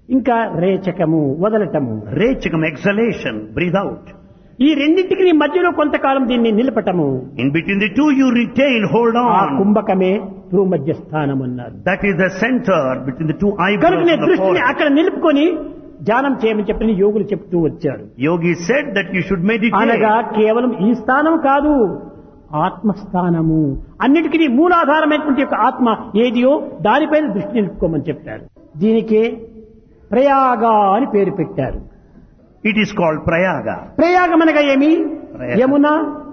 ఇంకా రేచకము వదలటము Rechakam, exhalation, breathe out. ఈ రెండింటికి నీ మధ్యలో కొంతకాలం దీన్ని నిలపటము In between the two you retain, hold ఆ on. కుంభకమే భూమధ్య స్థానం అన్నారు That is the center between the two eyebrows కనుకనే of the దృష్టిని forehead. అక్కడ నిలుపుకొని ధ్యానం చేయమని చెప్పని యోగులు చెప్తూ వచ్చారు Yogi said that you should meditate. అనగా కేవలం ఈ స్థానం కాదు ఆత్మస్థానము అన్నిటికీ మూలాధారమైనటువంటి యొక్క ఆత్మ ఏదియో దానిపైన దృష్టి నిలుపుకోమని చెప్పారు దీనికే ప్రయాగ అని పేరు పెట్టారు It is called Prayaga. ప్రయాగం అనగా ఏమి ప్రయాగ. యమున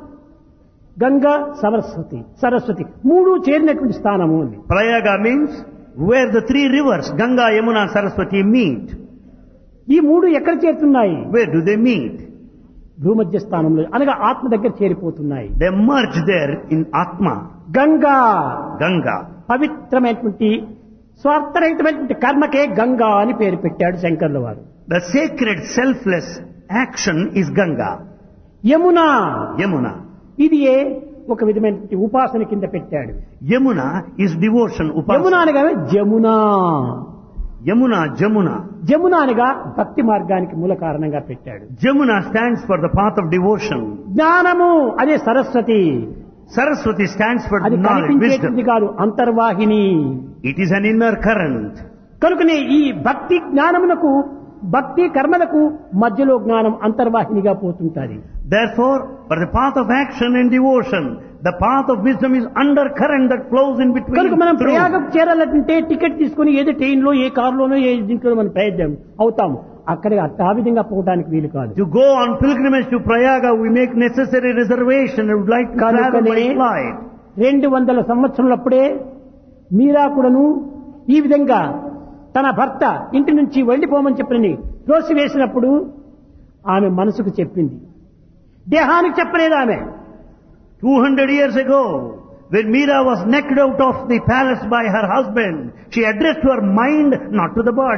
గంగా సరస్వతి సరస్వతి మూడు చేరినటువంటి స్థానము అని Prayaga means where the three rivers, Ganga, Yamuna, Saraswati meet. ఈ మూడు ఎక్కడ చేరుతున్నాయి Where do they meet? భూమధ్య స్థానంలో అనగా ఆత్మ దగ్గర చేరిపోతున్నాయి They merge there in Atma, Ganga Ganga. పవిత్రమైనటువంటి స్వార్థరహితమైనటువంటి కర్మకే గంగా అని పేరు పెట్టాడు శంకర్ల వారు The sacred selfless action is Ganga. Yamuna Yamuna. ఇది ఏ ఒక విధమైనటువంటి ఉపాసన కింద పెట్టాడు Yamuna is devotion, Yamuna upasana. అనగా జమున Yamuna, Jamuna. జమున అనగా భక్తి మార్గానికి మూల కారణంగా పెట్టాడు Jamuna stands for the path of devotion. జ్ఞానము అదే సరస్వతి Saraswati stands for అది knowledge, కనిపించేది wisdom. కాదు అంతర్వాహిని It is an inner current. కనుకనే ఈ భక్తి జ్ఞానమునకు భక్తి కర్మలకు మధ్యలో జ్ఞానం అంతర్వాహినిగా పోతుంటాది Therefore, for the path of action and devotion, the path of wisdom is undercurrent that flows in between. కనుక మనం through. ప్రయాగం చేరాలంటే టికెట్ తీసుకుని ఏదో ట్రైన్ లో ఏ కారులోనో ఏ దీంట్లో మనం ప్రయత్నం అవుతాము అక్కడ అట్ట- ఆ విధంగా పోవడానికి వీలు కాదు To go on pilgrimage to Prayaga, we make necessary reservation and would like to travel by కనుకనే flight. రెండు వందల సంవత్సరములప్పుడే మీరా కూడాను ఈ విధంగా తన భర్త ఇంటి నుంచి వెళ్ళిపోమని చెప్పని వేసినప్పుడు ఆమె మనసుకు చెప్పింది దేహానికి చెప్పలేదు ఆమె 200 years ago, when Meera was knocked out of the palace by her husband, she addressed to her mind, not to the body.